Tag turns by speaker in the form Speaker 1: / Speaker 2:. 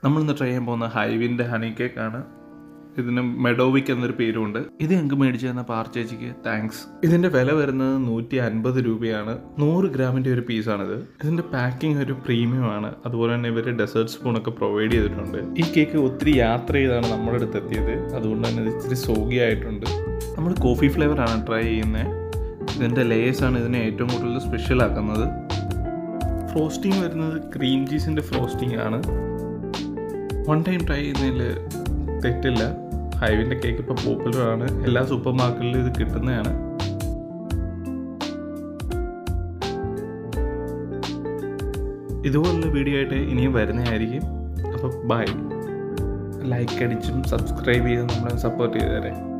Speaker 1: നമ്മളിന്ന് ട്രൈ ചെയ്യാൻ പോകുന്ന ഹൈവിൻ്റെ ഹണി കേക്ക് ആണ് ഇതിന് മെഡോവിക് എന്നൊരു പേരുമുണ്ട് ഇത് ഞങ്ങൾക്ക് മേടിച്ചു തന്ന പാർച്ചേച്ചിക്ക് താങ്ക്സ് ഇതിന്റെ വില വരുന്നത് നൂറ്റി അൻപത് രൂപയാണ് നൂറ് ഗ്രാമിന്റെ ഒരു പീസാണിത് ഇതിന്റെ പാക്കിംഗ് ഒരു പ്രീമിയം ആണ് അതുപോലെ തന്നെ ഇവർ ഡെസേർട്ട് സ്പൂൺ ഒക്കെ പ്രൊവൈഡ് ചെയ്തിട്ടുണ്ട് ഈ കേക്ക് ഒത്തിരി യാത്ര ചെയ്താണ് നമ്മുടെ അടുത്ത് എത്തിയത് അതുകൊണ്ട് തന്നെ ഇത് ഇച്ചിരി സോഗി ആയിട്ടുണ്ട് നമ്മൾ കോഫി ഫ്ലേവർ ആണ് ട്രൈ ചെയ്യുന്നത് ഇതിന്റെ ലേയേഴ്സ് ആണ് ഇതിനെ ഏറ്റവും കൂടുതൽ സ്പെഷ്യൽ ആക്കുന്നത് ഫ്രോസ്റ്റിംഗ് വരുന്നത് ക്രീം ചീസിന്റെ ഫ്രോസ്റ്റിംഗ് ആണ് വൺ ടൈം ട്രൈ ചെയ്യുന്നതിൽ തെറ്റില്ല ഹൈവിൻ്റെ കേക്ക് ഇപ്പോൾ പോപ്പുലർ ആണ് എല്ലാ സൂപ്പർ മാർക്കറ്റിലും ഇത് കിട്ടുന്നതാണ് ഇതുപോലുള്ള വീഡിയോ ആയിട്ട് ഇനിയും വരുന്നതായിരിക്കും അപ്പോൾ ബൈ ലൈക്ക് അടിച്ചും സബ്സ്ക്രൈബ് ചെയ്തും നമ്മളെ സപ്പോർട്ട് ചെയ്തേരെ